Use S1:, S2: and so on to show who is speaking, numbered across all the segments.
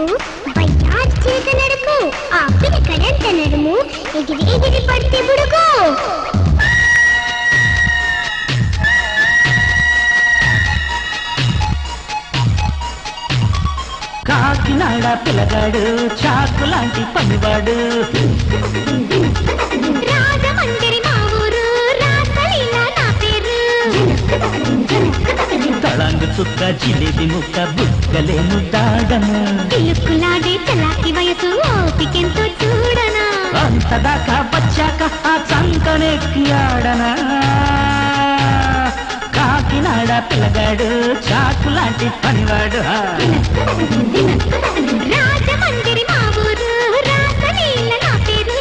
S1: తలుపు బయ్యా చిలక నడుపు ఆ పిలకడంత నడుము ఎగిరి ఎగిరి పడితే బుడుగు
S2: కాకినాడ పిల్లగాడు చాకు లాంటి పనివాడు
S1: రాజమండ్రి మా ఊరు రాసలీలా నా పేరు
S2: తళంగు చుక్క జిలేబి ముక్క బుక్కలేను దాడను
S1: పిలుక్కులాడే చలాకి వయసు ఓపికెంతో చూడనా
S2: అంతదాకా వచ్చాక ఆ చంకనెక్కి ఆడనా కాకినాడ పిల్లగాడు చాకు లాంటి పనివాడు ఆ.
S1: రాజమండ్రి మా ఊరు రాసలీలా నా పేరు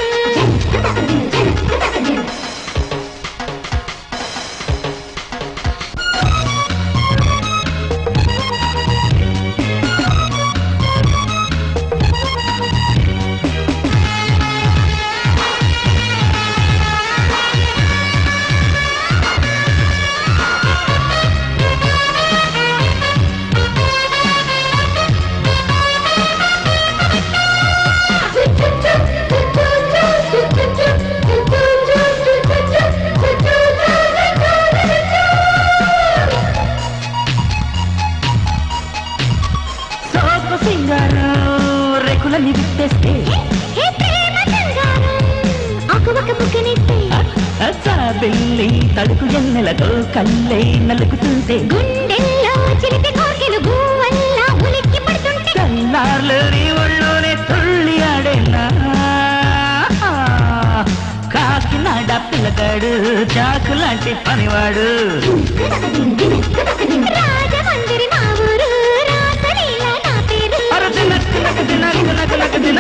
S2: సోపు సింగారం రేకులని విప్పేస్తే
S1: హే ప్రేమ సంగారం ఆకువక బుగ్గనిస్తే
S2: బిల్లి తడుకు ఎన్నెలతో కల్లే నలుగుతుంటే
S1: గుండెల్లో చిలిపి కోర్కెలు గువ్వల్లా ఉలిక్కి పడుతుంటే
S2: కన్నార్లు నీ ఒళ్ళోనే తుళ్ళి ఆడేనా కాకినాడ పిల్లగాడు చాకు లాంటి పనివాడు
S1: రాజమండ్రి మా ఊరు రాసలీలా నా పేరు
S2: అర తిన తినక తిన తినక తినక తిన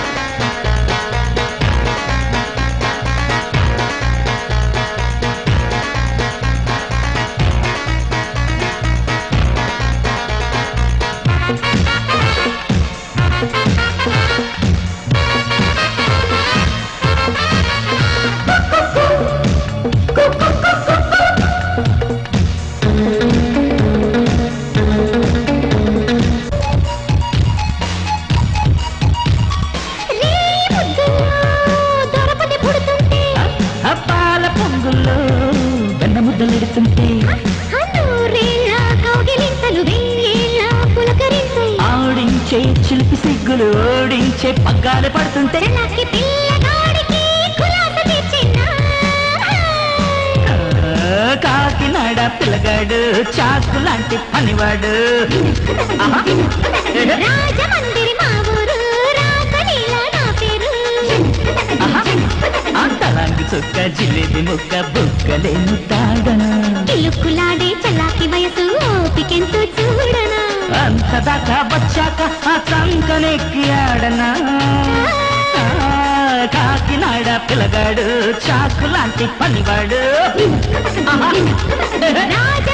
S1: రే ముద్దుల్లో దొరపతి పుడుతుంటే
S2: పాల పొంగుల్లో వెన్న ముద్దలెడుతుంటే
S1: నూరేళ్ళ కౌగిలింతలు వెయ్యేళ్ళ పులకరింతై
S2: ఆడించే చిలిపి సిగ్గులు ఓడించే పగ్గాలు పడుతుంటే
S1: చలాకి పిల్లగాడికి కులాస తెచ్చినా
S2: ఆ, కాకినాడ పిల్లగాడు చాకు లాంటి పనివాడు ఆహా.
S1: రాజమండ్రి మా ఊరు రాసలీలా నా పేరు
S2: అంతలాంటి చుక్క జిలేబి ముక్క బుక్కలేను తాగను
S1: పిలుక్కులాడే చలాకి వయసు ఓపికెంతో చూడనా
S2: అంతదాకా వచ్చాక ఆ చంకనెక్కి ఆడనా ఆ, కాకినాడ పిల్లగాడు చాకు లాంటి పనివాడు ఆహా.
S1: రాజ